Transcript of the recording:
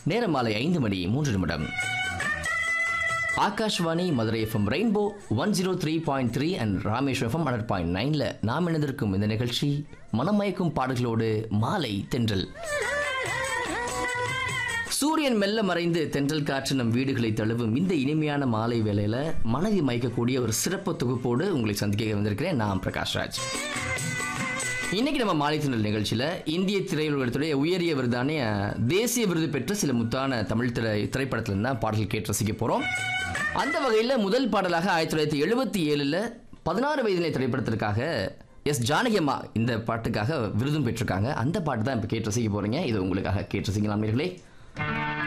நேரம் மாலை ஐந்து மணி மூன்று நிமிடம் Akashvani Madurai FM rainbow one zero three point three and Rameswaram FM hundred point நைனில் நாம் இணைந்திருக்கும் இந்த நிகழ்ச்சி மனமயக்கும் பாடல்களோடு மாலை தென்றல் சூரியன் மெல்ல மறைந்து தென்றல் காற்று நம் வீடுகளை தழுவும் இந்த இனிமையான மாலை வேளையில மனதை மயக்கக்கூடிய ஒரு சிறப்பு தொகுப்போடு உங்களை சந்திக்க வந்திருக்கிறேன் நான் பிரகாஷ் ராஜ் இன்னைக்கு நம்ம மாலை தென்றல் நிகழ்ச்சியில இந்திய திரையுலகத்துடைய உயரிய விருதான அஹ், தேசிய விருது பெற்ற சில முத்தான தமிழ் திரை திரைப்படத்துல தான் பாடல்கள் கேட்டு ரசிக்க போறோம் அந்த வகையில் முதல் பாடலாக ஆயிரத்தி தொள்ளாயிரத்தி எழுபத்தி ஏழுல பதினாறு வயதிலே திரைப்படத்திற்காக எஸ் ஜானகி அம்மா இந்த பாட்டுக்காக விருதும் பெற்றிருக்காங்க அந்த பாட்டு தான் இப்போ கேட்டு ரசிக்க போறீங்க இது உங்களுக்காக கேட்டு ரசிக்கலாம் நேயர்களே